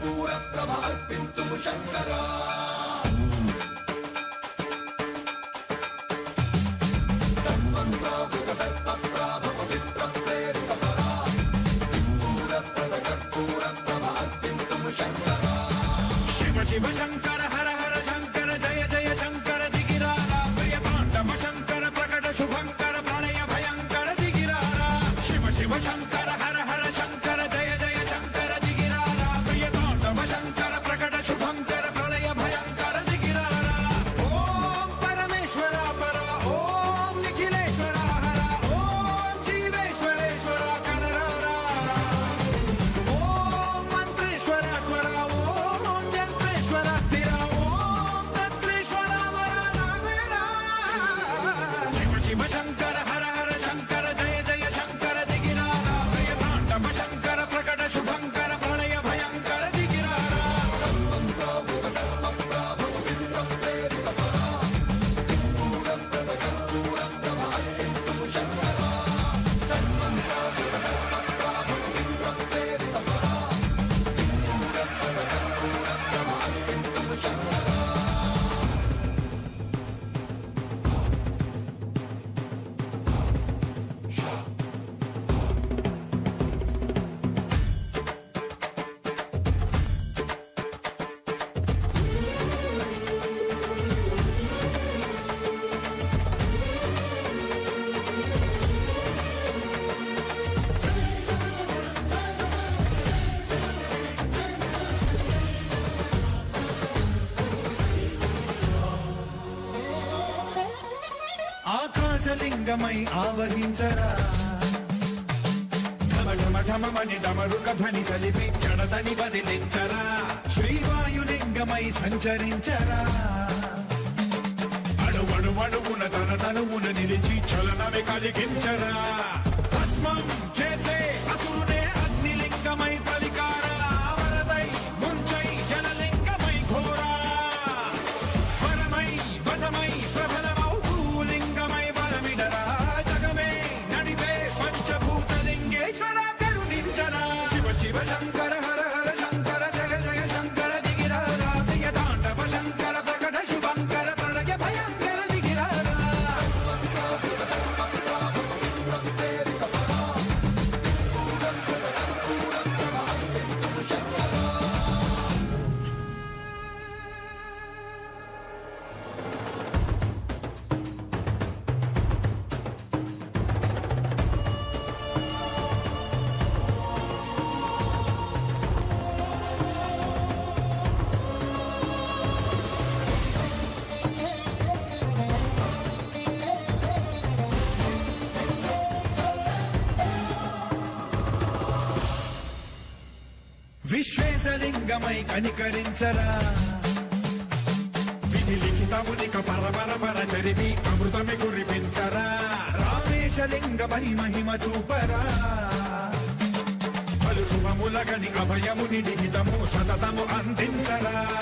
కర్పూర ప్రభ అర్పింతుము శంకరా సన్మన్రావృత దత్త ప్రాభవ విప్ర ప్రేరిత పరా కర్పూర ప్రద కర్పూర ప్రభ అర్పింతుము శంకరా శివ శివ శంకర హర హర శంకర జయ జయ శంకర దిగిరారా ప్రియ తాండవ శంకర ప్రకట శుభంకర ప్రళయ భయంకర దిగిరారా శివ శివ శంకర హర హర శంకర జయ జయ శంకర దిగిరారా ప్రియ తాండవ శంకర ప్రకట శుభంకర ప్రళయ భయంకర దిగిరారా ఓం పరమేశ్వర పర ఓం నిఖిలేశ్వర హర ఓం జీవేశ్వరేశ్వర కరరారా ఓం మంత్రేశ్వర స్వర ఓం జంత్రేశ్వర స్థిర ఓం తత్రేశ్వర వర నామేరా శివ శివ శంకర హర హర శంకర జయ జయ శంకర దిగిరారా ప్రియ తాండవ శంకర ప్రకట శుభంకర ప్రళయ భయంకర దిగిరారా ఆకాశలింగమై ఆవహించరా ఢమ ఢమ ఢమమని డమరుక ధ్వని కలిపి జడదని వదిలించరా శ్రీవాయులింగమై సంచరించరా అణువణువణువున తన తనువున నిలిచి చలనమే కలిగించరా భస్మం చేసే అసురునే అగ్నిలింగమై పలికారా వరదై ముంచై జలలింగమై ఘోరా వరమై వసమై ప్రబలమౌ భూలింగమై వరమిడరా జగమే నడిపే పంచభూతలింగేశ్వర కరుణించరా శివ శివ శంకర హర హర శంకర జయ జయ శంకర దిగిరారా ప్రియ తాండవ శంకర ప్రకట శుభంకర ప్రళయ భయంకర దిగిరారా విశ్వేశలింగమై కనికరించరా విధి లిఖితమునిక పరపర పర చరివి అమృతమి కురిపించరా రామేశలింగమై మహిమ చూపరా పలు శుభములగని అభయముని నిహితము సతతము అందించరా